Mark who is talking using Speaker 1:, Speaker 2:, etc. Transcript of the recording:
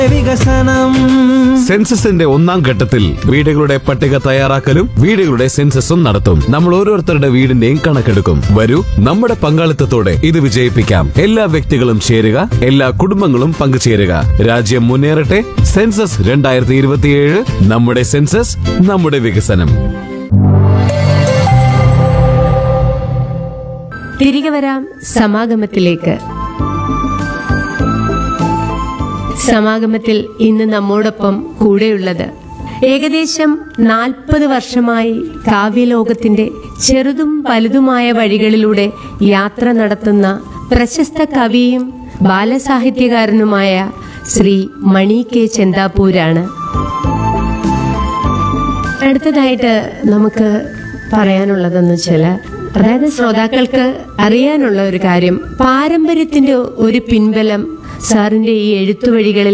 Speaker 1: വികസനം
Speaker 2: സെൻസസിന്റെ ഒന്നാം ഘട്ടത്തിൽ വീടുകളുടെ പട്ടിക തയ്യാറാക്കലും വീടുകളുടെ സെൻസസും നടത്തും നമ്മൾ ഓരോരുത്തരുടെ വീടിന്റെയും കണക്കെടുക്കും വരൂ നമ്മുടെ പങ്കാളിത്തത്തോടെ ഇത് വിജയിപ്പിക്കാം എല്ലാ വ്യക്തികളും ചേരുക എല്ലാ കുടുംബങ്ങളും പങ്കുചേരുക രാജ്യം മുന്നേറട്ടെ സെൻസസ് രണ്ടായിരത്തി ഇരുപത്തിയേഴ് നമ്മുടെ സെൻസസ് നമ്മുടെ വികസനം
Speaker 3: തിരികെ വരാം സമാഗമത്തിലേക്ക് സമാഗമത്തിൽ ഇന്ന് നമ്മോടൊപ്പം കൂടെയുള്ളത് ഏകദേശം നാൽപ്പത് വർഷമായി കാവ്യലോകത്തിന്റെ ചെറുതും വലുതുമായ വഴികളിലൂടെ യാത്ര നടത്തുന്ന പ്രശസ്ത കവിയും ബാലസാഹിത്യകാരനുമായ ശ്രീ മണി കെ ചെന്താപ്പൂരാണ് അടുത്തതായിട്ട് നമുക്ക് പറയാനുള്ളതെന്ന് വെച്ചാൽ അതായത് ശ്രോതാക്കൾക്ക് അറിയാനുള്ള ഒരു കാര്യം പാരമ്പര്യത്തിന്റെ ഒരു പിൻബലം സാറിന്റെ ഈ എഴുത്തുവഴികളിൽ